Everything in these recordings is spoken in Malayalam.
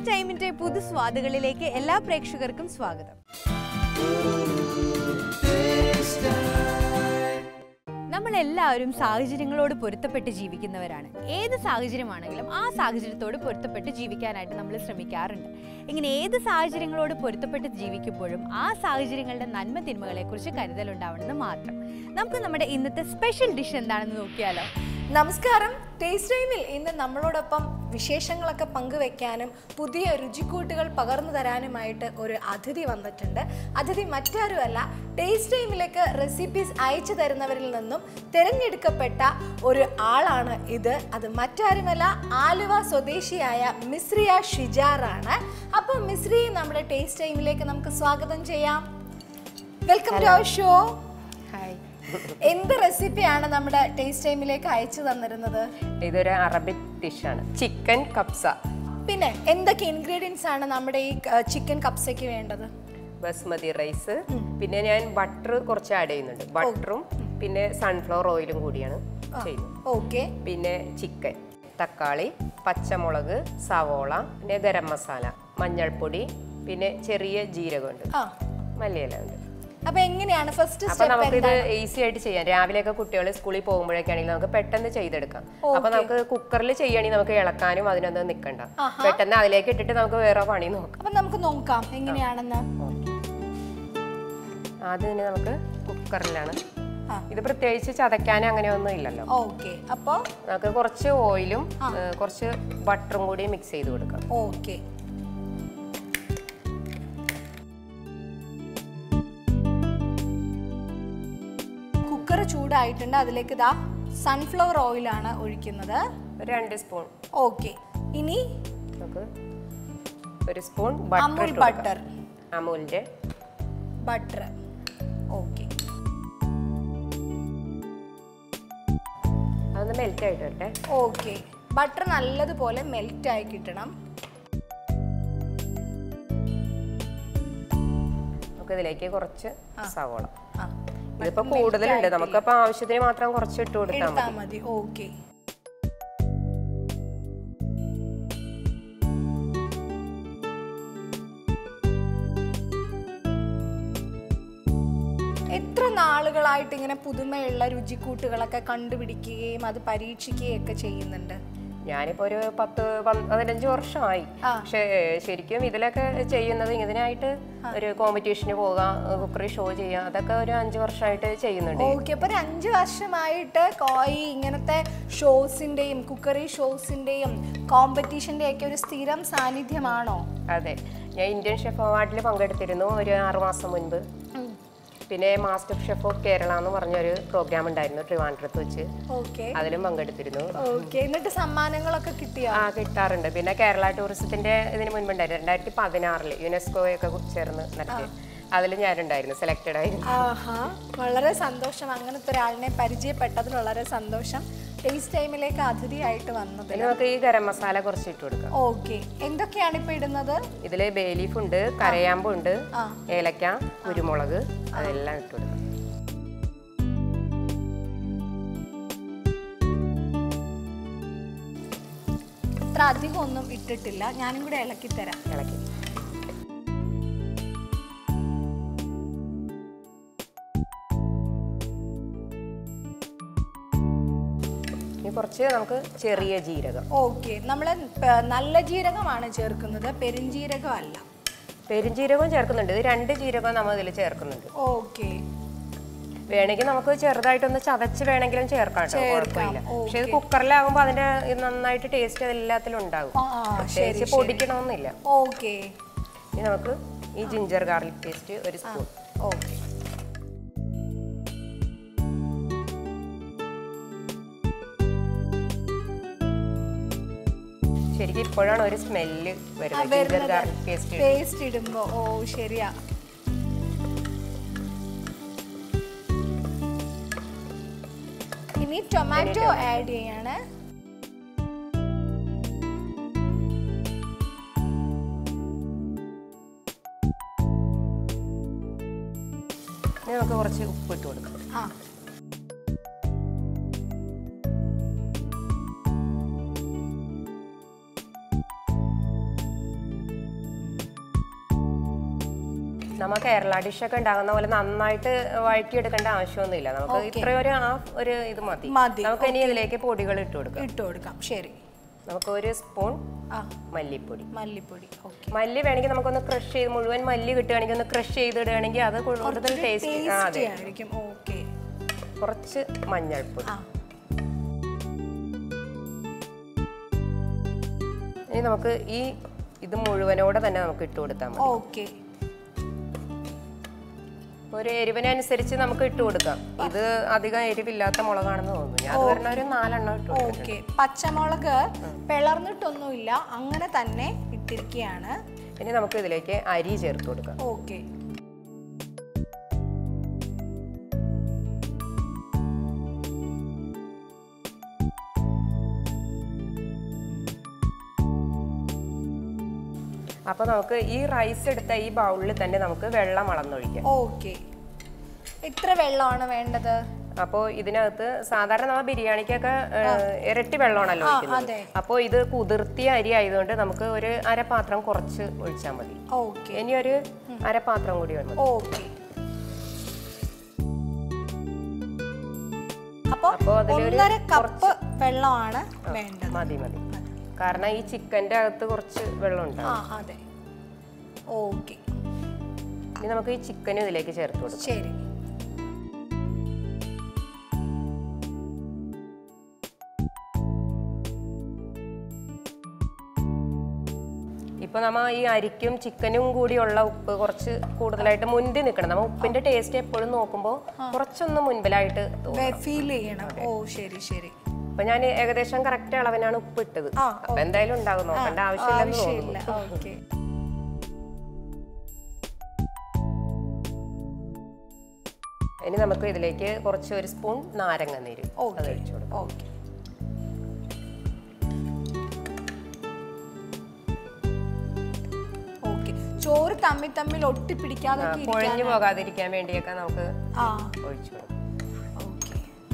ടൈമിന്റെ പുതു സ്വാദുകളിലേക്ക് എല്ലാ പ്രേക്ഷകർക്കും സ്വാഗതം നമ്മൾ എല്ലാവരും സാഹചര്യങ്ങളോട് പൊരുത്തപ്പെട്ട് ജീവിക്കുന്നവരാണ് ഏത് സാഹചര്യമാണെങ്കിലും ആ സാഹചര്യത്തോട് പൊരുത്തപ്പെട്ട് ജീവിക്കാനായിട്ട് നമ്മൾ ശ്രമിക്കാറുണ്ട് ഇങ്ങനെ ഏത് സാഹചര്യങ്ങളോട് പൊരുത്തപ്പെട്ട് ജീവിക്കുമ്പോഴും ആ സാഹചര്യങ്ങളുടെ നന്മ തിന്മകളെക്കുറിച്ച് കരുതലുണ്ടാവണമെന്ന് മാത്രം നമുക്ക് നമ്മുടെ ഇന്നത്തെ സ്പെഷ്യൽ ഡിഷ് എന്താണെന്ന് നോക്കിയാലോ നമസ്കാരം ടേസ്റ്റ് ടൈമിൽ ഇന്ന് നമ്മളോടൊപ്പം വിശേഷങ്ങളൊക്കെ പങ്കുവെക്കാനും പുതിയ രുചിക്കൂട്ടുകൾ പകർന്നു തരാനുമായിട്ട് ഒരു അതിഥി വന്നിട്ടുണ്ട് അതിഥി മറ്റാരുമല്ല ടേസ്റ്റ് ടൈമിലേക്ക് റെസിപ്പീസ് അയച്ചു തരുന്നവരിൽ നിന്നും തിരഞ്ഞെടുക്കപ്പെട്ട ഒരു ആളാണ് ഇത് അത് മറ്റാരുമല്ല ആലുവ സ്വദേശിയായ മിസ്രിയ ഷിജാറാണ് അപ്പോൾ മിസ്രി നമ്മുടെ ടേസ്റ്റ് ടൈമിലേക്ക് നമുക്ക് സ്വാഗതം ചെയ്യാം welcome to our show hi എന്ത് റെസിപ്പിയാണ് നമ്മുടെ ടേസ്റ്റ് ടൈമിലേക്ക് അയച്ചു തന്നിരുന്നത് ഇതൊരു അറബിക് ഡിഷാണ് ചിക്കൻ കപ്സ പിന്നെ എന്തൊക്കെ ഇൻഗ്രീഡിയൻസ് ആണ് നമ്മുടെ ഈ ചിക്കൻ കപ്സയ്ക്ക് വേണ്ടത് ബസ്മതി റൈസ് പിന്നെ ഞാൻ ബട്ടർ കുറച്ച് ആഡ് ചെയ്യുന്നുണ്ട് ബട്ടറും പിന്നെ സൺഫ്ലവർ ഓയിലും കൂടിയാണ് ചെയ്യുന്നത് ഓക്കെ പിന്നെ ചിക്കൻ തക്കാളി പച്ചമുളക് സവോള പിന്നെ ഗരം മസാല മഞ്ഞൾപ്പൊടി പിന്നെ ചെറിയ ജീരകമുണ്ട് ആ മല്ലിയില ഉണ്ട് അപ്പൊ എങ്ങനെയാണ് ഫസ്റ്റ് അപ്പൊ സ്റ്റെപ്പ് നമുക്കിത് ഈസി ആയിട്ട് ചെയ്യാം രാവിലെയൊക്കെ കുട്ടികൾ സ്കൂളിൽ പോകുമ്പോഴൊക്കെയാണെങ്കിൽ നമുക്ക് പെട്ടെന്ന് ചെയ്തെടുക്കാം അപ്പൊ നമുക്ക് കുക്കറിൽ ചെയ്യണമെങ്കിൽ നമുക്ക് ഇളക്കാനും അതിനൊന്നും നിൽക്കണ്ട പെട്ടെന്ന് അതിലേക്ക് ഇട്ടിട്ട് നമുക്ക് വേറെ പണി നോക്കാം അപ്പൊ നമുക്ക് നോക്കാം എങ്ങനെയാണെന്ന് ആദ്യം തന്നെ നമുക്ക് കുക്കറിലാണ് ആ. ഇത് പ്രത്യേകിച്ച് ചതയ്ക്കാൻ അങ്ങനെയൊന്നും ഇല്ലല്ലോ ഓക്കെ അപ്പൊ നമുക്ക് കുറച്ച് ഓയിലും ഏഹ്, കുറച്ച് ബട്ടറും കൂടി മിക്സ് ചെയ്ത് കൊടുക്കാം ഓക്കെ കുക്കർ ചൂടായിട്ടുണ്ട് അതിലേക്ക് ഇതാ സൺഫ്ലവർ ഓയിലാണ് ഒഴിക്കുന്നത് ഒരു രണ്ട് സ്പൂൺ ഓക്കെ ഇനി നമുക്ക് ഒരു സ്പൂൺ ബട്ടർ അമുൽ ഇട്ട് കൊടുക്കാം. ബട്ടർ അമൂലിന്റെ ബട്ടർ ഓക്കെ അതൊന്ന് മെൽറ്റ് ആയിട്ട് വരട്ടെ ഓക്കെ ബട്ടർ നല്ലതുപോലെ മെൽറ്റ് ആയി കിട്ടണം നമുക്ക് ഇതിലേക്ക് കുറച്ച് സവോള ആ ഇതിപ്പോ കൂടുതലുണ്ട് നമുക്കപ്പോ ആവശ്യത്തിന് മാത്രം കുറച്ച് ഇട്ട് കൊടുത്താൽ എടുത്താൽ മതി മതി ഓക്കെ എത്ര നാളുകളായിട്ട് ഇങ്ങനെ പുതുമയുള്ള രുചിക്കൂട്ടുകളൊക്കെ കണ്ടുപിടിക്കുകയും അത് പരീക്ഷിക്കുകയും ഒക്കെ ചെയ്യുന്നുണ്ട് ഞാനിപ്പോ ഒരു പത്ത് പന്ത് പതിനഞ്ച് വർഷമായി ആ. പക്ഷേ ശരിക്കും ഇതിലൊക്കെ ചെയ്യുന്നത് ഇതിനായിട്ട് ഒരു കോമ്പറ്റീഷന് പോകാം കുക്കറി ഷോ ചെയ്യാം അതൊക്കെ ഒരു അഞ്ച് വർഷമായിട്ട് ചെയ്യുന്നുണ്ട് ഓക്കെ അപ്പൊ ഒരു അഞ്ച് വർഷമായിട്ട് കോയി ഇങ്ങനത്തെ ഷോസിന്റെയും കുക്കറി ഷോസിന്റെയും കോമ്പറ്റീഷന്റെ ഒക്കെ ഒരു സ്ഥിരം സാന്നിധ്യമാണോ അതെ ഞാൻ ഇന്ത്യൻ ഷെഫ് അവാർഡിൽ പങ്കെടുത്തിരുന്നു ഒരു ആറു മാസം മുൻപ് പിന്നെ മാസ്റ്റർ ഷെഫ് ഓഫ് കേരള എന്ന് പറഞ്ഞൊരു പ്രോഗ്രാം ഉണ്ടായിരുന്നു ട്രിവാൻഡ്രത്ത് വെച്ച് ഓക്കെ അതിലും പങ്കെടുത്തിരുന്നു ഓക്കെ എന്നിട്ട് സമ്മാനങ്ങളൊക്കെ കിട്ടിയോ ആ കിട്ടാറുണ്ട് പിന്നെ കേരള ടൂറിസത്തിന്റെ ഇതിന് മുൻപുണ്ടായിരുന്നു രണ്ടായിരത്തി പതിനാറില് യുനെസ്കോയൊക്കെ ചേർന്ന് നടത്തി അതിൽ ഞാനുണ്ടായിരുന്നു സെലക്റ്റഡ് ആയിരുന്നു ആഹാ വളരെ സന്തോഷം അങ്ങനത്തെ ഒരാളിനെ പരിചയപ്പെട്ടതിൽ വളരെ സന്തോഷം ടേസ്റ്റ് ടൈമിലേക്ക് അതിഥിയായിട്ട് വന്നത് ഇതിൽ നമുക്ക് ഈ ഗരം മസാല കുറച്ച് ഇട്ട് കൊടുക്കാം ഓക്കെ എന്തൊക്കെയാണ് ഇപ്പൊ ഇടുന്നത് ഇതിൽ ബേ ലീഫ് ഉണ്ട് കരയാമ്പുണ്ട് ആ. ഏലക്ക കുരുമുളക് അതെല്ലാം ഇട്ട് കൊടുക്കാം അത്ര അധികം ഒന്നും ഇട്ടിട്ടില്ല ഞാനും കൂടെ ഇളക്കി തരാം ഇളക്കി ഇനി കുറച്ച് നമുക്ക് ചെറിയ ജീരകം ഓക്കെ നമ്മൾ നല്ല ജീരകമാണ് ചേർക്കുന്നത് പെരുംജീരകം അല്ല പെരുംജീരകവും ചേർക്കുന്നുണ്ട് ഇത് രണ്ട് ജീരകവും നമ്മൾ ഇതിൽ ചേർക്കുന്നുണ്ട് ഓക്കെ വേണമെങ്കിൽ നമുക്ക് ചെറുതായിട്ടൊന്ന് ചതച്ച് വേണമെങ്കിലും ചേർക്കാം കേട്ടോ കുഴപ്പമില്ല പക്ഷെ ഇത് കുക്കറിലാകുമ്പോൾ അതിന്റെ ഇത് നന്നായിട്ട് ടേസ്റ്റ് എല്ലാത്തിലും ഉണ്ടാകും ആ ശരി പ്രത്യേകിച്ച് പൊടിക്കണമെന്നില്ല ഓക്കെ ഇനി നമുക്ക് ഈ ജിഞ്ചർ ഗാർലിക് പേസ്റ്റ് ഒരു സ്പൂൺ ഓക്കെ ശരിക്കും ഇപ്പോഴാണ് ഒരു സ്മെല്ല് വരുന്നത് ജിഞ്ചർ ഗാർലിക് പേസ്റ്റ് പേസ്റ്റ് ഇടുമ്പോ ഓ ശരിയാ ഇനി ടൊമാറ്റോ ആഡ് ചെയ്യാണ് ഇനി നമുക്ക് കുറച്ച് ഉപ്പ് ഇട്ട് കൊടുക്കാം ആ നമ്മ കേരള ഡിഷൊക്കെ ഉണ്ടാകുന്ന പോലെ നന്നായിട്ട് വഴറ്റിയെടുക്കേണ്ട ആവശ്യമൊന്നുമില്ല നമുക്ക് ഇത്രയും ഒരു ആ ഒരു ഇത് മതി മതി, നമുക്ക് ഇനി ഇതിലേക്ക് പൊടികൾ ഇട്ട് കൊടുക്കാം ഇട്ട് കൊടുക്കാം ശരി നമുക്ക് ഒരു സ്പൂൺ ആ മല്ലിപ്പൊടി മല്ലിപ്പൊടി ഓക്കെ മല്ലി വേണമെങ്കിൽ നമുക്കൊന്ന് ക്രഷ് ചെയ്ത് മുഴുവൻ മല്ലി കിട്ടുകയാണെങ്കിൽ ഒന്ന് ക്രഷ് ചെയ്തിടുകയാണെങ്കിൽ അത് കൂടുതൽ ടേസ്റ്റ് ആ ടേസ്റ്റി അതെ ആയിരിക്കും ഓക്കെ കുറച്ച് മഞ്ഞൾപ്പൊടി ആ ഇനി നമുക്ക് ഈ ഇത് മുഴുവനോടെ തന്നെ നമുക്ക് ഇട്ട് കൊടുത്താൽ മതി ഓക്കെ ഒരു എരിവിനനുസരിച്ച് നമുക്ക് ഇട്ട് കൊടുക്കാം ഇത് അധികം എരിവില്ലാത്ത മുളകാണെന്ന് തോന്നുന്നു ഞാൻ അത് പറഞ്ഞ ഒരു നാലെണ്ണം ഇട്ട് കൊടുക്കും ഓക്കെ പച്ചമുളക് പിളർന്നിട്ടൊന്നുമില്ല അങ്ങനെ തന്നെ ഇട്ടിരിക്കുകയാണ് ഇനി നമുക്ക് ഇതിലേക്ക് അരി ചേർത്ത് കൊടുക്കാം ഓക്കെ അപ്പൊ നമുക്ക് ഈ റൈസ് എടുത്ത ഈ ബൗളിൽ തന്നെ നമുക്ക് വെള്ളം അളന്നൊഴിക്കാം ഓക്കെ എത്ര വെള്ളമാണ് വേണ്ടത് അപ്പോൾ ഇതിനകത്ത് സാധാരണ നമ്മൾ ബിരിയാണിക്കൊക്കെ ഏഹ്, ഇരട്ടി വെള്ളമാണല്ലോ ഒഴിക്കുന്നത് അതെ. അപ്പോൾ ഇത് കുതിർത്തിയ അരി ആയതുകൊണ്ട് നമുക്ക് ഒരു അരപാത്രം കുറച്ച് ഒഴിച്ചാൽ മതി ഓക്കെ ഇനി ഒരു അരപാത്രം കൂടി മതി ഓക്കെ അപ്പൊ അപ്പൊ അതിലൊരു ഒന്നര കപ്പ് വെള്ളമാണ് വേണ്ടത് മതി മതി കാരണം ഈ ചിക്കന്റെ അകത്ത് കുറച്ച് വെള്ളം ആ ഉണ്ടാവും അതെ ഓക്കെ ഇനി നമുക്ക് ഈ ചിക്കനും ഇതിലേക്ക് ചേർത്ത് കൊടുക്കാം ശരി ഇപ്പൊ നമ്മ ഈ അരിക്കും ചിക്കനും കൂടിയുള്ള ഉപ്പ് കുറച്ച് കൂടുതലായിട്ട് മുൻപിൽ നിൽക്കണം നമ്മ ഉപ്പിന്റെ ടേസ്റ്റ് എപ്പോഴും നോക്കുമ്പോൾ കുറച്ചൊന്ന് മുൻപിലായിട്ട് തോന്നും ഫീൽ ചെയ്യണം ഓ ശരി ശരി അപ്പൊ ഞാൻ ഏകദേശം കറക്റ്റ് അളവിനാണ് ഉപ്പ് ഇട്ടത് ആ, അപ്പൊ എന്തായാലും ഉണ്ടാകും നോക്കേണ്ട ആവശ്യമില്ലെന്ന് തോന്നുന്നു ആവശ്യമില്ല ഓക്കെ ഇനി നമുക്ക് ഇതിലേക്ക് കുറച്ച് ഒരു സ്പൂൺ നാരങ്ങ നീര് അത് ഓക്കെ ഒഴിച്ചു കൊടുക്കാം ഓക്കെ ഓക്കെ ചോറ് തമ്മിൽ തമ്മിൽ ഒട്ടിപ്പിടിക്കാതെ ആ, കുഴഞ്ഞു പോകാതിരിക്കാൻ വേണ്ടിയൊക്കെ നമുക്ക് ആ ഒഴിച്ചു കൊടുക്കാം ഓക്കെ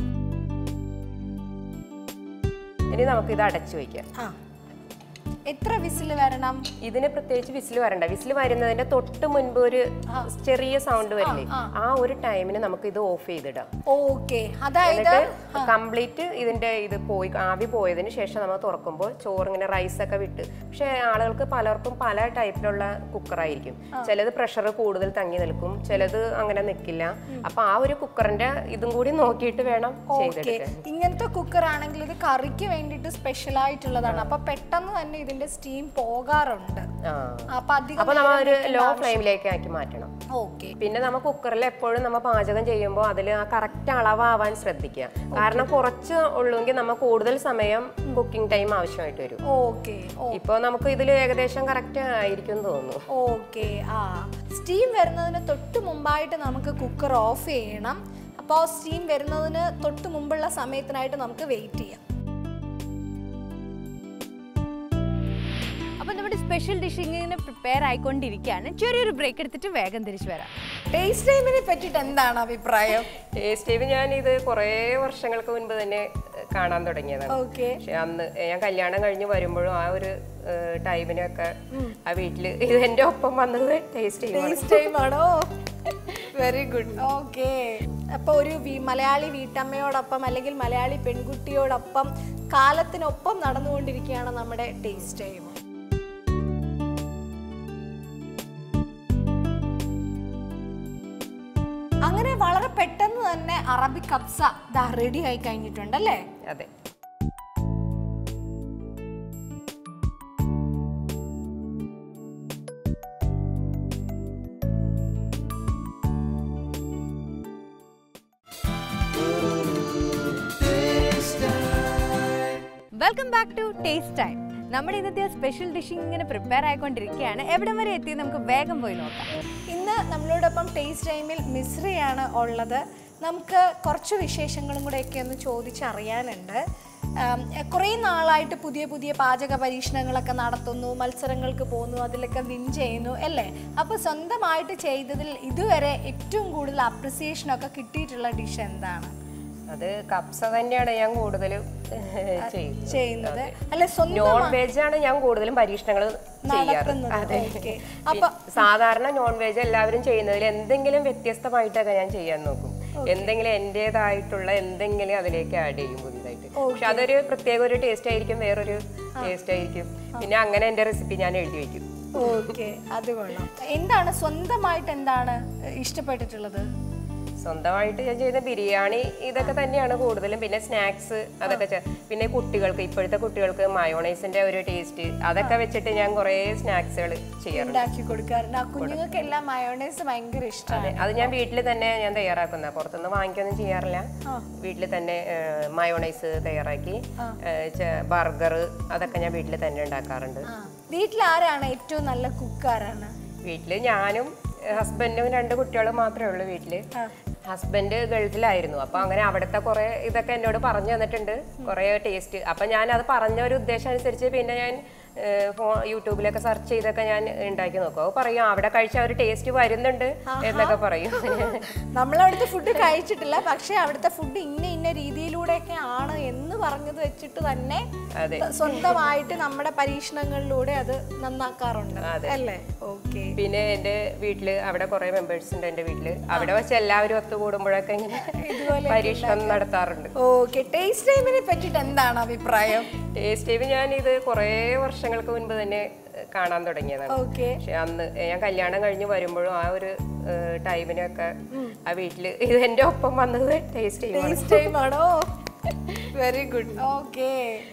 ഇനി നമുക്ക് ഇത് അടച്ചു വയ്ക്കാം ആ എത്ര വിസിൽ വരണം ഇതിന് പ്രത്യേകിച്ച് വിസിൽ വരണ്ട വിസിൽ വരുന്നതിന്റെ തൊട്ട് മുൻപ് ഒരു ചെറിയ സൗണ്ട് വരില്ലേ ആ ഒരു ടൈമിന് നമുക്ക് ഇത് ഓഫ് ചെയ്തിടാം ഓക്കെ അതായത് എന്നിട്ട് കംപ്ലീറ്റ് ഇതിന്റെ ഇത് പോയി ആവി പോയതിന് ശേഷം നമ്മൾ തുറക്കുമ്പോൾ ചോറ് ഇങ്ങനെ റൈസ് ഒക്കെ വിട്ട് പക്ഷെ ആളുകൾക്ക് പലർക്കും പല ടൈപ്പിലുള്ള കുക്കറായിരിക്കും ചിലത് പ്രഷർ കൂടുതൽ തങ്ങി നിൽക്കും ചിലത് അങ്ങനെ നിൽക്കില്ല അപ്പൊ ആ ഒരു കുക്കറിന്റെ ഇതും കൂടി നോക്കിയിട്ട് വേണം ഓക്കെ ചെയ്തെടുക്കാൻ ഇങ്ങനത്തെ കുക്കർ ആണെങ്കിൽ ഇത് കറിക്ക് വേണ്ടിയിട്ട് സ്പെഷ്യൽ ആയിട്ടുള്ളതാണ് അപ്പൊ പെട്ടെന്ന് തന്നെ ഇതിന്റെ സ്റ്റീം പോകാറുണ്ട് ആ അപ്പൊ അധികം അപ്പൊ നമ്മൾ ഒരു ലോ ഫ്ലെയിമിലേക്ക് ആക്കി മാറ്റണം ഓക്കെ പിന്നെ നമ്മ കുക്കറിൽ എപ്പോഴും നമ്മ പാചകം ചെയ്യുമ്പോൾ അതിൽ ആ കറക്റ്റ് അളവാവാൻ ശ്രദ്ധിക്കുക കാരണം കുറച്ച് ഉള്ളുവെങ്കിൽ നമ്മ കൂടുതൽ സമയം കുക്കിംഗ് ടൈം ആവശ്യമായിട്ട് വരും ഓക്കെ ഇപ്പൊ നമുക്ക് ഇതിൽ ഏകദേശം കറക്റ്റ് ആയിരിക്കും എന്ന് തോന്നുന്നു ഓക്കെ ആ സ്റ്റീം വരുന്നതിന് തൊട്ട് മുമ്പായിട്ട് നമുക്ക് കുക്കർ ഓഫ് ചെയ്യണം അപ്പോൾ സ്റ്റീം വരുന്നതിന് തൊട്ട് മുമ്പുള്ള സമയത്തിനായിട്ട് നമുക്ക് വെയിറ്റ് ചെയ്യാം അപ്പോൾ നമ്മുടെ സ്പെഷ്യൽ ഡിഷ് ഇങ്ങനെ പ്രിപ്പയർ ആയിക്കൊണ്ടിരിക്കുകയാണ് ചെറിയൊരു ബ്രേക്ക് എടുത്തിട്ട് വേഗം തിരിച്ചു വരാം ടേസ്റ്റ് ടൈമിനെ പറ്റിയിട്ട് എന്താണ് അഭിപ്രായം സ്റ്റീവ് ഞാൻ ഇത് കുറേ വർഷങ്ങൾക്ക് മുൻപ് തന്നെ ഏഹ്, കാണാൻ തുടങ്ങിയതാണ് ഓക്കെ പക്ഷെ അന്ന് ഞാൻ കല്യാണം കഴിഞ്ഞ് വരുമ്പോഴും ആ ഒരു ഏഹ്, ടൈമിനൊക്കെ ആ വീട്ടിൽ ഇത് എൻ്റെ ഒപ്പം വന്നത് ടേസ്റ്റ് ചെയ്യും ടേസ്റ്റ് ടൈം ആണോ വെരി ഗുഡ് ഓക്കെ അപ്പോൾ ഒരു വി- മലയാളി വീട്ടമ്മയോടൊപ്പം അല്ലെങ്കിൽ മലയാളി പെൺകുട്ടിയോടൊപ്പം കാലത്തിനൊപ്പം നടന്നുകൊണ്ടിരിക്കുകയാണ് നമ്മുടെ ടേസ്റ്റ് ടൈം അങ്ങനെ വളരെ പെട്ടെന്ന് തന്നെ അറബിക് കബ്സ ദാ റെഡി ആയി കഴിഞ്ഞിട്ടുണ്ട് അല്ലേ അതെ welcome back to taste time നമ്മുടെ ഇന്നത്തെ സ്പെഷ്യൽ ഡിഷ് ഇങ്ങനെ പ്രിപ്പയർ ആയിക്കൊണ്ടിരിക്കുകയാണ് എവിടം വരെ എത്തി നമുക്ക് വേഗം പോയി നോക്കാം ഇന്ന് നമ്മളോടൊപ്പം ടേസ്റ്റ് ടൈമിൽ മിശ്രയാണ് ഉള്ളത് നമുക്ക് കുറച്ച് വിശേഷങ്ങളും കൂടെയൊക്കെ ഒന്ന് ചോദിച്ചറിയാനുണ്ട് ആം, കുറേ നാളായിട്ട് പുതിയ പുതിയ പാചക പരീക്ഷണങ്ങളൊക്കെ നടത്തുന്നു മത്സരങ്ങൾക്ക് പോകുന്നു അതിലൊക്കെ വിൻ ചെയ്യുന്നു അല്ലേ അപ്പോൾ സ്വന്തമായിട്ട് ചെയ്തതിൽ ഇതുവരെ ഏറ്റവും കൂടുതൽ അപ്രിസിയേഷനൊക്കെ കിട്ടിയിട്ടുള്ള ഡിഷ് എന്താണ് അത് കപ്സ തന്നെയാണ് ഞാൻ കൂടുതലും ചെയ്യും ചെയ്യുന്നത് അല്ലെ സ്വന്തം നോൺ വെജ് ആണ് ഞാൻ കൂടുതലും പരീക്ഷണങ്ങൾ ചെയ്യാറ് നടത്തുന്നത്. അതെ ഓക്കെ. പി- സാധാരണ നോൺ വെജ് എല്ലാവരും ചെയ്യുന്നതിൽ എന്തെങ്കിലും വ്യത്യസ്തമായിട്ടൊക്കെ ഞാൻ ചെയ്യാൻ നോക്കും എന്തെങ്കിലും എന്റേതായിട്ടുള്ള എന്തെങ്കിലും അതിലേക്ക് ആഡ് ചെയ്യും പുതിയതായിട്ട് പക്ഷെ അതൊരു പ്രത്യേക ഒരു ടേസ്റ്റ് ആയിരിക്കും വേറൊരു ടേസ്റ്റ് ആയിരിക്കും പിന്നെ അങ്ങനെ എന്റെ റെസിപ്പി ഞാൻ എഴുതി വെക്കും ഓക്കെ അത് കൊള്ളാം എന്താണ് സ്വന്തമായിട്ട് എന്താണ് ഇഷ്ടപ്പെട്ടിട്ടുള്ളത് സ്വന്തമായിട്ട് ഞാൻ ചെയ്യുന്ന ബിരിയാണി ഇതൊക്കെ തന്നെയാണ് കൂടുതലും പിന്നെ സ്നാക്സ് അതൊക്കെ ചെ- പിന്നെ കുട്ടികൾക്ക് ഇപ്പോഴത്തെ കുട്ടികൾക്ക് മയോണൈസിന്റെ ഒരു ടേസ്റ്റ് അതൊക്കെ വെച്ചിട്ട് ഞാൻ കുറേ സ്നാക്സുകൾ ചെയ്യാറുണ്ട് ഉണ്ടാക്കി കൊടുക്കാറുണ്ട് ആ കുഞ്ഞുങ്ങൾക്ക് എല്ലാം മയോണൈസ് ഭയങ്കര ഇഷ്ടമാണ് അതെ അത് ഞാൻ വീട്ടിൽ തന്നെ ഞാൻ തയ്യാറാക്കുന്ന പുറത്തുനിന്ന് വാങ്ങിക്കൊന്നും ചെയ്യാറില്ല വീട്ടിൽ തന്നെ മയോണൈസ് തയ്യാറാക്കി ബർഗർ അതൊക്കെ ഞാൻ വീട്ടിൽ തന്നെ ഉണ്ടാക്കാറുണ്ട് വീട്ടിൽ ആരാണ് ഏറ്റവും നല്ല കുക്ക് ആരാണ് വീട്ടില് ഞാനും ഹസ്ബൻഡും രണ്ട് കുട്ടികളും മാത്രമേ ഉള്ളൂ വീട്ടില് ഹസ്ബൻഡ് ഗൾഫിലായിരുന്നു അപ്പൊ അങ്ങനെ അവിടുത്തെ കുറെ ഇതൊക്കെ എന്നോട് പറഞ്ഞു തന്നിട്ടുണ്ട് കുറെ ടേസ്റ്റ് അപ്പൊ ഞാൻ അത് പറഞ്ഞ ഒരു ഉദ്ദേശം അനുസരിച്ച് പിന്നെ ഞാൻ ഏഹ്, ഫോ- യൂട്യൂബിലൊക്കെ സെർച്ച് ചെയ്തൊക്കെ ഞാൻ ഉണ്ടാക്കി നോക്കും അത് പറയും അവിടെ കഴിച്ച ഒരു ടേസ്റ്റ് വരുന്നുണ്ട് എന്നൊക്കെ പറയും നമ്മളവിടുത്തെ ഫുഡ് കഴിച്ചിട്ടില്ല പക്ഷെ അവിടുത്തെ ഫുഡ് ഇന്ന ഇന്ന രീതിയിലൂടെയൊക്കെ ആണ് എന്ന് പറഞ്ഞത് വെച്ചിട്ട് തന്നെ അതെ സ്വന്തമായിട്ട് നമ്മുടെ പരീക്ഷണങ്ങളിലൂടെ അത് നന്നാക്കാറുണ്ട് അല്ലേ ഓക്കെ പിന്നെ എൻ്റെ വീട്ടില് അവിടെ കുറെ മെമ്പേഴ്സ് ഉണ്ട് എൻ്റെ വീട്ടില് അവിടെ വെച്ച് എല്ലാവരും ഒത്തുകൂടുമ്പോഴൊക്കെ ഇങ്ങനെ പരീക്ഷണം നടത്താറുണ്ട് ഓക്കെ ടേസ്റ്റ് ടൈമിനെ പറ്റിയിട്ട് എന്താണ് അഭിപ്രായം ടേസ്റ്റ് ടൈം ഞാൻ ഇത് കുറേ വർഷങ്ങൾക്ക് മുൻപ് തന്നെ ഏഹ്, കാണാൻ തുടങ്ങിയതാണ് ഓക്കെ പക്ഷെ അന്ന് ഞാൻ കല്യാണം കഴിഞ്ഞ് വരുമ്പോഴും ആ ഒരു ഏഹ്, ടൈമിനൊക്കെ ആ വീട്ടില് ഇത് എൻ്റെ ഒപ്പം വന്നത് ടേസ്റ്റ് ചെയ്യും ടേസ്റ്റ് ടൈം ആണോ വെരി ഗുഡ് ഓക്കെ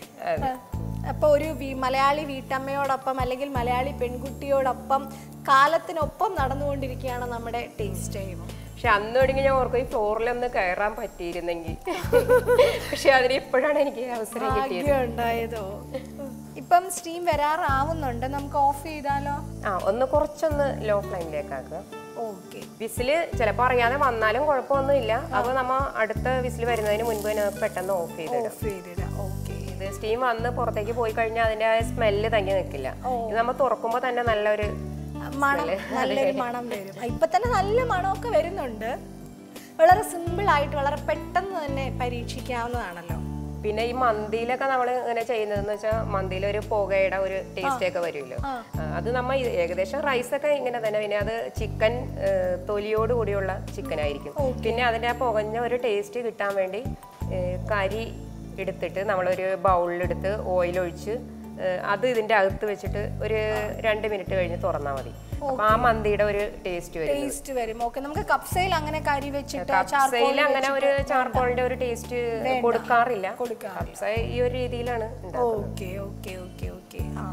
അപ്പൊ ഒരു വി- മലയാളി വീട്ടമ്മയോടൊപ്പം അല്ലെങ്കിൽ മലയാളി പെൺകുട്ടിയോടൊപ്പം കാലത്തിനൊപ്പം നടന്നുകൊണ്ടിരിക്കുകയാണ് നമ്മുടെ ടേസ്റ്റ് ടൈം പക്ഷെ അന്ന് തുടങ്ങി ഞാൻ ഓർക്കും ഈ ഫ്ലോറിലൊന്ന് കയറാൻ പറ്റിയിരുന്നെങ്കിൽ പക്ഷെ അതിന് ഇപ്പോഴാണ് എനിക്ക് അവസരം കിട്ടിയത് ഭാഗ്യം ഉണ്ടായതോ ഇപ്പം സ്റ്റീം വരാറാവുന്നുണ്ട് നമുക്ക് ഓഫ് ചെയ്താലോ ആ ഒന്ന് കുറച്ചൊന്ന് ലോ ഫ്ലെയിമിലേക്ക് ആക്കുക ഓക്കെ വിസില് ചിലപ്പോൾ അറിയാതെ വന്നാലും കുഴപ്പമൊന്നുമില്ല അപ്പോൾ നമ്മ അടുത്ത വിസിൽ വരുന്നതിന് മുൻപ് തന്നെ നമുക്ക് പെട്ടെന്ന് ഓഫ് ചെയ്തിടാം ഓഫ് ചെയ്തിടാം ഓക്കെ ഇത് സ്റ്റീം വന്ന് പുറത്തേക്ക് പോയി കഴിഞ്ഞാൽ അതിന്റെ ആ സ്മെല്ല് തങ്ങി നിൽക്കില്ല ഇത് നമ്മൾ തുറക്കുമ്പോൾ തന്നെ നല്ലൊരു മണം നല്ലൊരു മണം വരും ഇപ്പൊ തന്നെ നല്ല മണമൊക്കെ വരുന്നുണ്ട് വളരെ സിമ്പിൾ ആയിട്ട് വളരെ പെട്ടെന്ന് തന്നെ പരീക്ഷിക്കാവുന്നതാണല്ലോ പിന്നെ ഈ മന്തിയിലൊക്കെ നമ്മൾ ഇങ്ങനെ ചെയ്യുന്നതെന്ന് വെച്ചാൽ മന്തിയിൽ ഒരു പുകയുടെ ഒരു ടേസ്റ്റ് ഒക്കെ വരുമല്ലോ ആ, അത് നമ്മ ഈ ഏകദേശം റൈസ് ഒക്കെ ഇങ്ങനെ തന്നെ പിന്നെ അത് ചിക്കൻ തൊലിയോട് കൂടിയുള്ള ചിക്കൻ ആയിരിക്കും പിന്നെ അതിന്റെ ആ പുകഞ്ഞ ഒരു ടേസ്റ്റ് കിട്ടാൻ വേണ്ടി ഏ, കരി എടുത്തിട്ട് നമ്മളൊരു ബൗളിലെടുത്ത് ഓയിൽ ഒഴിച്ച് ഏ, അത് ഇതിന്റെ അകത്ത് വെച്ചിട്ട് ഒരു രണ്ട് മിനിറ്റ് കഴിഞ്ഞ് തുറന്നാൽ മതി അപ്പൊ ആ മന്തിയുടെ ഒരു ടേസ്റ്റ് വരും ടേസ്റ്റ് വരും ഓക്കെ നമുക്ക് കപ്സയിൽ അങ്ങനെ കരി വെച്ചിട്ട് കപ്സയിൽ അങ്ങനെ ഒരു ചാർക്കോളിന്റെ ഒരു ടേസ്റ്റ് കൊടുക്കാറില്ല കൊടുക്കാറില്ല. കപ്സ ഈ ഒരു രീതിയിലാണ് ഉണ്ടാക്കുന്നത്. ഓക്കെ ഓക്കെ ഓക്കെ ഓക്കെ ആ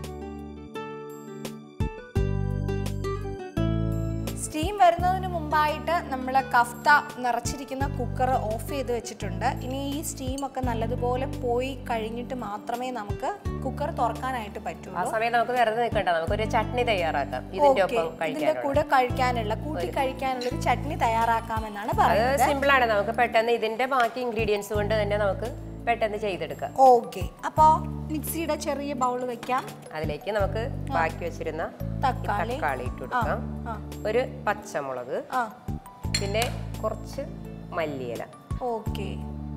സ്റ്റീം വരുന്നതിന് മുമ്പായിട്ട് നമ്മൾ കഫ്ത നിറച്ചിരിക്കുന്ന കുക്കർ ഓഫ് ചെയ്ത് വെച്ചിട്ടുണ്ട് ഇനി ഈ സ്റ്റീം ഒക്കെ നല്ലതുപോലെ പോയി കഴിഞ്ഞിട്ട് മാത്രമേ നമുക്ക് കുക്കർ തുറക്കാനായിട്ട് ആ പറ്റുള്ളൂ സമയം നമുക്ക് വെറുതെ നിൽക്കണ്ട നമുക്കൊരു ചട്നി തയ്യാറാക്കാം ഇതിന്റെ ഓക്കെ ഒപ്പം ഇതിന്റെ കഴിക്കാനുള്ള കൂടെ കഴിക്കാനുള്ള കൂട്ടി കഴിക്കാനുള്ള ഒരു ചട്നി തയ്യാറാക്കാമെന്നാണ് അത് പറയുന്നത് സിമ്പിൾ ആണ് നമുക്ക് പെട്ടെന്ന് ഇതിന്റെ ബാക്കി ഇൻഗ്രീഡിയൻസ് കൊണ്ട് തന്നെ നമുക്ക് പെട്ടെന്ന് ചെയ്തെടുക്കാം ഓക്കെ അപ്പോൾ മിക്സിയുടെ ചെറിയ ബൗൾ വെക്കാം അതിലേക്ക് നമുക്ക് ബാക്കി വെച്ചിരുന്ന തക്കാളി തക്കാളി ഇട്ട് കൊടുക്കാം ആ ഒരു പച്ചമുളക് ആ പിന്നെ കുറച്ച് മല്ലിയില ഓക്കെ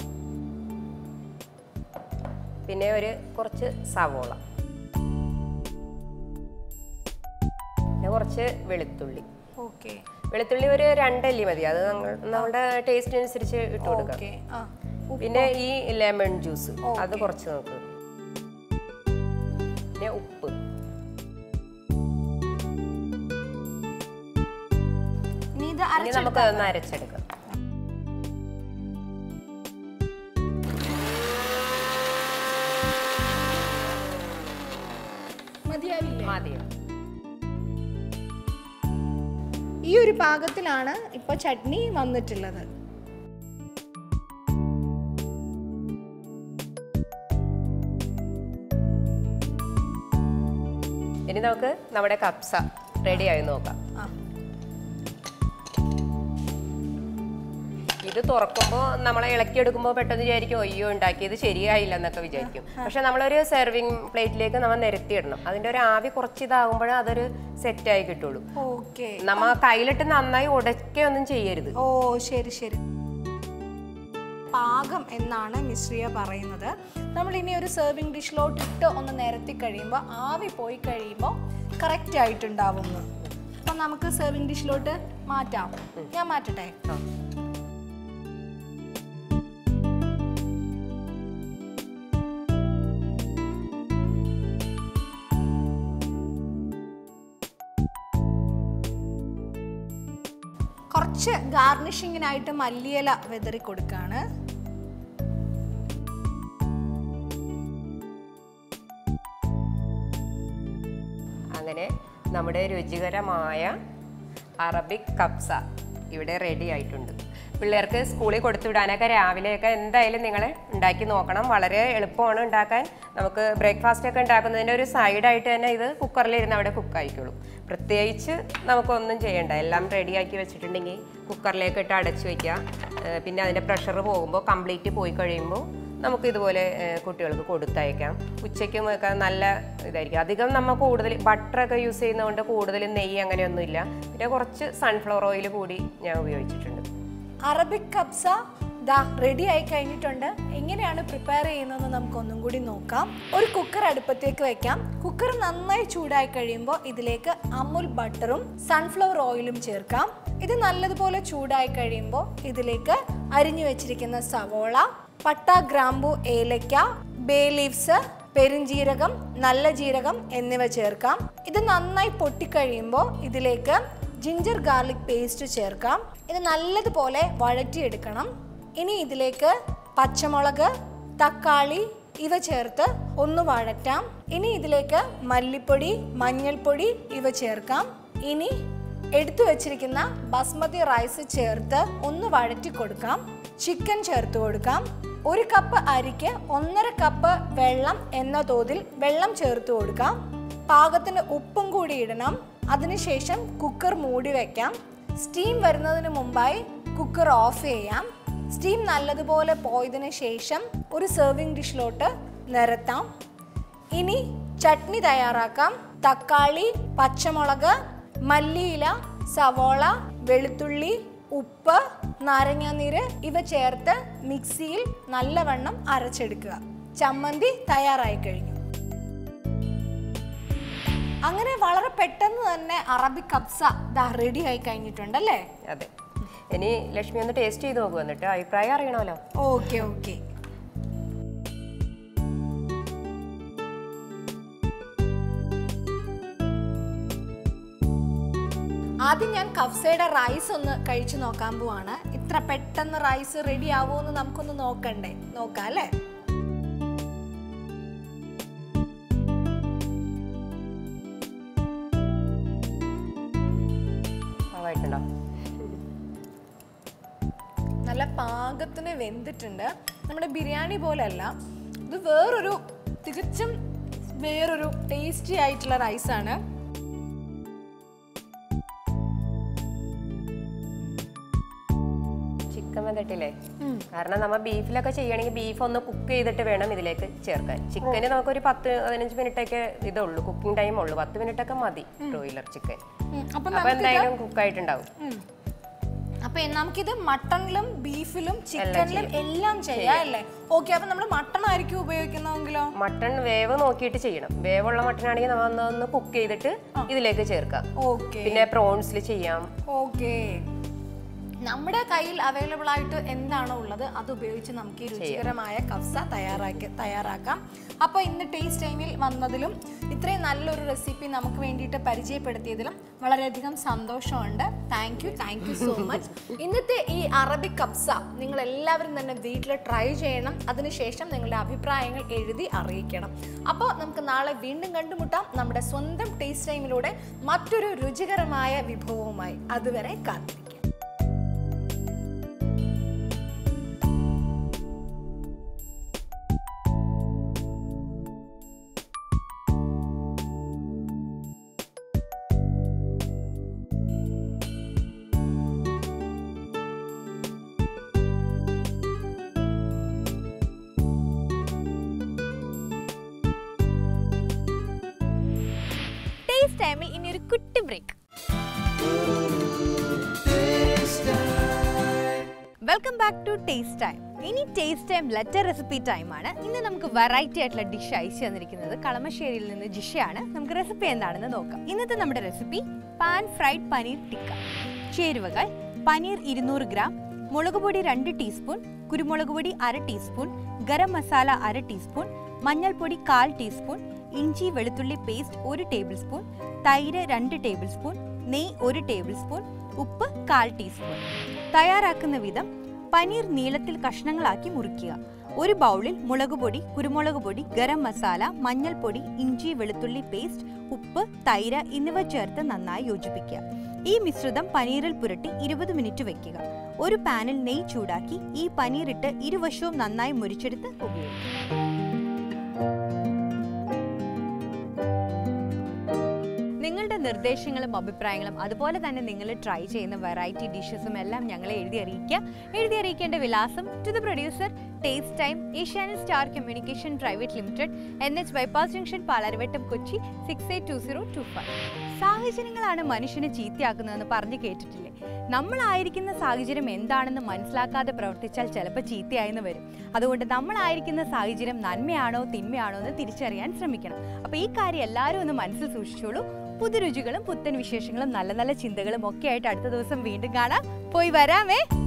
പിന്നെ ഒരു കുറച്ച് സവോള പിന്നെ കുറച്ച് വെളുത്തുള്ളി ഓക്കെ വെളുത്തുള്ളി ഒരു രണ്ടല്ലി മതി അത് നമ്മൾ നമ്മുടെ ടേസ്റ്റിനനുസരിച്ച് ഇട്ട് കൊടുക്കാം ഓക്കെ ആ ഉപ്പ്. പിന്നെ ഈ ലെമൺ ജ്യൂസ് അത് കുറച്ച് നോക്ക് പിന്നെ ഉപ്പ് ഇനി ഇത് ഇനി അരച്ച് നമുക്ക് ഒന്ന് അരച്ചെടുക്കാം മതിയാവില്ലേ മതിയോ ഈ ഒരു പാകത്തിലാണ് ഇപ്പൊ ചട്നി വന്നിട്ടുള്ളത് ഇനി നമുക്ക് നമ്മുടെ കപ്സ റെഡി ആയി നോക്കാം ആ ഇത് തുറക്കുമ്പോൾ നമ്മളെ ഇളക്കിയെടുക്കുമ്പോൾ പെട്ടെന്ന് വിചാരിക്കും അയ്യോ ഉണ്ടാക്കിയത് ശരിയായില്ല എന്നൊക്കെ വിചാരിക്കും പക്ഷെ നമ്മളൊരു സെർവിങ് പ്ലേറ്റിലേക്ക് നമ്മൾ നിരത്തിയിടണം അതിന്റെ ഒരു ആവി കുറച്ച് ഇതാകുമ്പോഴേ അതൊരു സെറ്റായി കിട്ടുള്ളൂ ഓക്കെ നമ്മ കയ്യിലിട്ട് നന്നായി ഉടയ്ക്കുകയൊന്നും ചെയ്യരുത് ഓ ശരി ശരി പാകം എന്നാണ് മിശ്രിയ പറയുന്നത് നമ്മൾ ഇനി ഒരു സെർവിങ് ഡിഷിലോട്ട് ഇട്ട് ഒന്ന് നിരത്തി കഴിയുമ്പോൾ ആവി പോയി കഴിയുമ്പോൾ കറക്റ്റ് ആയിട്ടുണ്ടാവുന്നു അപ്പം നമുക്ക് സെർവിങ് ഡിഷിലോട്ട് മാറ്റാം ഞാൻ മാറ്റട്ടെ ആ. കുറച്ച് ഗാർണിഷിങ്ങിനായിട്ട് മല്ലിയില വെതറി കൊടുക്കാണ് അങ്ങനെ നമ്മുടെ രുചികരമായ അറബിക് കബ്സ ഇവിടെ റെഡി ആയിട്ടുണ്ട് പിള്ളേർക്ക് സ്കൂളിൽ കൊടുത്തുവിടാനൊക്കെ രാവിലെയൊക്കെ എന്തായാലും നിങ്ങൾ ഉണ്ടാക്കി നോക്കണം വളരെ എളുപ്പമാണ് ഉണ്ടാക്കാൻ നമുക്ക് ബ്രേക്ക്ഫാസ്റ്റ് ഒക്കെ ഉണ്ടാക്കുന്നതിൻ്റെ ഒരു സൈഡായിട്ട് തന്നെ ഇത് കുക്കറിലിരുന്ന് അവിടെ കുക്കായിക്കോളും പ്രത്യേകിച്ച് നമുക്കൊന്നും ചെയ്യണ്ട എല്ലാം റെഡിയാക്കി വെച്ചിട്ടുണ്ടെങ്കിൽ കുക്കറിലേക്ക് ഇട്ട് അടച്ചു വയ്ക്കുക ഏഹ് പിന്നെ അതിൻ്റെ പ്രഷർ പോകുമ്പോൾ കംപ്ലീറ്റ് പോയി കഴിയുമ്പോൾ നമുക്ക് ഇതുപോലെ ഏഹ്, കുട്ടികൾക്ക് കൊടുത്തയക്കാം ഉച്ചയ്ക്കും ഒക്കെ നല്ല ഇതായിരിക്കും അധികം നമ്മൾ കൂടുതൽ ബട്ടറൊക്കെ യൂസ് ചെയ്യുന്നതുകൊണ്ട് കൂടുതൽ നെയ്യ് അങ്ങനെയൊന്നുമില്ല പിന്നെ കുറച്ച് സൺഫ്ലവർ ഓയിൽ കൂടി ഞാൻ ഉപയോഗിച്ചിട്ടുണ്ട് അറബിക് കബ്സ ദാ റെഡി ആയി കഴിഞ്ഞിട്ടുണ്ട് എങ്ങനെയാണ് പ്രിപ്പയർ ചെയ്യുന്നതെന്ന് നമുക്ക് ഒന്നും കൂടി നോക്കാം ഒരു കുക്കർ അടുപ്പത്തേക്ക് വെക്കാം കുക്കർ നന്നായി ചൂടായി കഴിയുമ്പോൾ ഇതിലേക്ക് അമുൽ ബട്ടറും സൺഫ്ലവർ ഓയിലും ചേർക്കാം ഇത് നല്ലതുപോലെ ചൂടായി കഴിയുമ്പോൾ ഇതിലേക്ക് അരിഞ്ഞു വെച്ചിരിക്കുന്ന സവോള പട്ട ഗ്രാമ്പു ഏലക്ക ബേ ലീവ്സ് പെരുംജീരകം നല്ല ജീരകം എന്നിവ ചേർക്കാം ഇത് നന്നായി പൊട്ടിക്കഴിയുമ്പോൾ ഇതിലേക്ക് ജിഞ്ചർ ഗാർലിക് പേസ്റ്റ് ചേർക്കാം ഇത് നല്ലതുപോലെ വഴറ്റിയെടുക്കണം ഇനി ഇതിലേക്ക് പച്ചമുളക് തക്കാളി ഇവ ചേർത്ത് ഒന്ന് വഴറ്റാം ഇനി ഇതിലേക്ക് മല്ലിപ്പൊടി മഞ്ഞൾപ്പൊടി ഇവ ചേർക്കാം ഇനി എടുത്തു വച്ചിരിക്കുന്ന ബസ്മതി റൈസ് ചേർത്ത് ഒന്ന് വഴറ്റി കൊടുക്കാം ചിക്കൻ ചേർത്ത് കൊടുക്കാം ഒരു കപ്പ് അരിക്ക് ഒന്നര കപ്പ് വെള്ളം എന്ന തോതിൽ വെള്ളം ചേർത്ത് കൊടുക്കാം പാകത്തിന് ഉപ്പും കൂടി ഇടണം അതിനുശേഷം കുക്കർ മൂടി വെക്കാം സ്റ്റീം വരുന്നതിന് മുമ്പായി കുക്കർ ഓഫ് ചെയ്യാം സ്റ്റീം നല്ലതുപോലെ പോയതിനു ശേഷം ഒരു സെർവിങ് ഡിഷിലോട്ട് നിരത്താം ഇനി ചട്നി തയ്യാറാക്കാം തക്കാളി പച്ചമുളക് മല്ലിയില സവോള വെളുത്തുള്ളി ഉപ്പ് നാരങ്ങാനീര് ഇവ ചേർത്ത് മിക്സിയിൽ നല്ലവണ്ണം അരച്ചെടുക്കുക ചമ്മന്തി തയ്യാറായി കഴിഞ്ഞു അങ്ങനെ വളരെ പെട്ടെന്ന് തന്നെ അറബിക് കബ്സ ദാ റെഡി ആയി കഴിഞ്ഞിട്ടുണ്ടല്ലേ അതെ ഇനി ലക്ഷ്മി ഒന്ന് ടേസ്റ്റ് ചെയ്ത് നോക്കുക എന്നിട്ട് അഭിപ്രായം അറിയണമല്ലോ ഓക്കെ ഓക്കെ ആദ്യം ഞാൻ കഫ്സയുടെ റൈസ് ഒന്ന് കഴിച്ചു നോക്കാൻ പോവാണ് ഇത്ര പെട്ടെന്ന് റൈസ് റെഡി ആവുമോ എന്ന് നമുക്കൊന്ന് നോക്കണ്ടേ നോക്കാം അല്ലേ നന്നായിട്ടുണ്ടോ നല്ല പാകത്തിന് വെന്തിട്ടുണ്ട് നമ്മുടെ ബിരിയാണി പോലെയല്ല ഇത് വേറൊരു തികച്ചും വേറൊരു ടേസ്റ്റി ആയിട്ടുള്ള റൈസാണ് ചിക്കൻ വന്നിട്ടില്ലേ കാരണം നമ്മൾ ബീഫിലൊക്കെ ചെയ്യണമെങ്കിൽ ബീഫ് ഒന്ന് കുക്ക് ചെയ്തിട്ട് വേണം ഇതിലേക്ക് ചേർക്കാൻ ചിക്കന് നമുക്കൊരു പത്ത് പതിനഞ്ച് മിനിറ്റ് ഒക്കെ ഇതേ ഉള്ളൂ കുക്കിംഗ് ടൈം ഉള്ളൂ പത്ത് മിനിറ്റ് ഒക്കെ മതി ബ്രോയിലർ ചിക്കൻ അപ്പം അപ്പൊ എന്തായാലും കുക്കായിട്ടുണ്ടാവും ഉം. അപ്പൊ നമുക്കിത് മട്ടണിലും ബീഫിലും ചിക്കനിലും എല്ലാം ചെയ്യാം അല്ലേ ഓക്കെ അപ്പൊ നമ്മൾ മട്ടൺ ആയിരിക്കും ഉപയോഗിക്കുന്നതെങ്കിലോ മട്ടൺ വേവ് നോക്കിയിട്ട് ചെയ്യണം വേവുള്ള മട്ടൺ ആണെങ്കിൽ നമ്മൾ ഒന്ന് ഒന്ന് കുക്ക് ചെയ്തിട്ട് ഇതിലേക്ക് ചേർക്കാം ഓക്കെ പിന്നെ പ്രോൺസിൽ ചെയ്യാം ഓക്കെ നമ്മുടെ കയ്യിൽ അവൈലബിൾ ആയിട്ട് എന്താണോ ഉള്ളത് അത് ഉപയോഗിച്ച് നമുക്ക് ഈ രുചികരമായ കഫ്സ തയ്യാറാക്കി തയ്യാറാക്കാം അപ്പോൾ ഇന്ന് ടേസ്റ്റ് ടൈമിൽ വന്നതിലും ഇത്രയും നല്ലൊരു റെസിപ്പി നമുക്ക് വേണ്ടിയിട്ട് പരിചയപ്പെടുത്തിയതിലും വളരെയധികം സന്തോഷമുണ്ട് thank you thank you so much ഇന്നത്തെ ഈ അറബിക് കബ്സ നിങ്ങൾ എല്ലാവരും തന്നെ വീട്ടിൽ ട്രൈ ചെയ്യണം അതിനുശേഷം നിങ്ങളുടെ അഭിപ്രായങ്ങൾ എഴുതി അറിയിക്കണം അപ്പോൾ നമുക്ക് നാളെ വീണ്ടും കണ്ടുമുട്ടാം നമ്മുടെ സ്വന്തം ടേസ്റ്റ് ടൈമിലൂടെ മറ്റൊരു രുചികരമായ വിഭവവുമായി അതുവരെ കാത്തിരിക്കും ടേസ്റ്റ് ടൈമിൽ ഇനി ഒരു കുട്ടി break welcome back to taste time ഇനി ടേസ്റ്റ് ടൈം ലെറ്റർ റെസിപ്പി ടൈമാണ് ഇന്ന് നമുക്ക് വെറൈറ്റി ആയിട്ടുള്ള ഡിഷ് അയച്ചു തന്നിരിക്കുന്നത് കളമശ്ശേരിയിൽ നിന്ന് ജിഷയാണ് നമുക്ക് റെസിപ്പി എന്താണെന്ന് നോക്കാം ഇന്നത്തെ നമ്മുടെ recipe pan fried paneer tikka ചേരുവകൾ പനീർ ഇരുന്നൂറ് ഗ്രാം മുളക് പൊടി രണ്ട് ടീസ്പൂൺ കുരുമുളക് പൊടി അര ടീസ്പൂൺ ഗരം മസാല അര ടീസ്പൂൺ മഞ്ഞൾപ്പൊടി കാൽ ടീസ്പൂൺ ഇഞ്ചി വെളുത്തുള്ളി പേസ്റ്റ് ഒരു ടേബിൾ സ്പൂൺ തൈര് രണ്ട് ടേബിൾ സ്പൂൺ നെയ്യ് ഒരു ടേബിൾ സ്പൂൺ ഉപ്പ് കാൽ ടീസ്പൂൺ തയ്യാറാക്കുന്ന വിധം പനീർ നീളത്തിൽ കഷ്ണങ്ങളാക്കി മുറിക്കുക ഒരു ബൗളിൽ മുളക് പൊടി കുരുമുളക് പൊടി ഗരം മസാല മഞ്ഞൾപ്പൊടി ഇഞ്ചി വെളുത്തുള്ളി പേസ്റ്റ് ഉപ്പ് തൈര് എന്നിവ ചേർത്ത് നന്നായി യോജിപ്പിക്കുക ഈ മിശ്രിതം പനീറിൽ പുരട്ടി ഇരുപത് മിനിറ്റ് വെക്കുക ഒരു പാനിൽ നെയ്യ് ചൂടാക്കി ഈ പനീർ ഇട്ട് ഇരുവശവും നന്നായി മുരിച്ചെടുത്ത് ഉപയോഗിക്കുക നിങ്ങളുടെ നിർദ്ദേശങ്ങളും അഭിപ്രായങ്ങളും അതുപോലെ തന്നെ നിങ്ങൾ ട്രൈ ചെയ്യുന്ന വെറൈറ്റി ഡിഷസും എല്ലാം ഞങ്ങളെ എഴുതി അറിയിക്കുക എഴുതി അറിയിക്കേണ്ട വിലാസം to the producer taste time Asianet star communication private limited N H bypass junction Palarivattam Kochi six eight two zero two five സാഹചര്യങ്ങളാണ് മനുഷ്യനെ ചീത്തയാക്കുന്നതെന്ന് പറഞ്ഞു കേട്ടിട്ടില്ലേ നമ്മളായിരിക്കുന്ന സാഹചര്യം എന്താണെന്ന് മനസ്സിലാക്കാതെ പ്രവർത്തിച്ചാൽ ചിലപ്പോൾ ചീത്തയായെന്ന് വരും അതുകൊണ്ട് നമ്മളായിരിക്കുന്ന സാഹചര്യം നന്മയാണോ തിന്മയാണോ എന്ന് തിരിച്ചറിയാൻ ശ്രമിക്കണം അപ്പോൾ ഈ കാര്യം എല്ലാവരും ഒന്ന് മനസ്സിൽ സൂക്ഷിച്ചോളൂ പുതുരുചികളും പുത്തൻ വിശേഷങ്ങളും നല്ല നല്ല ചിന്തകളും ഒക്കെ ആയിട്ട് അടുത്ത ദിവസം വീണ്ടും കാണാം പോയി വരാമേ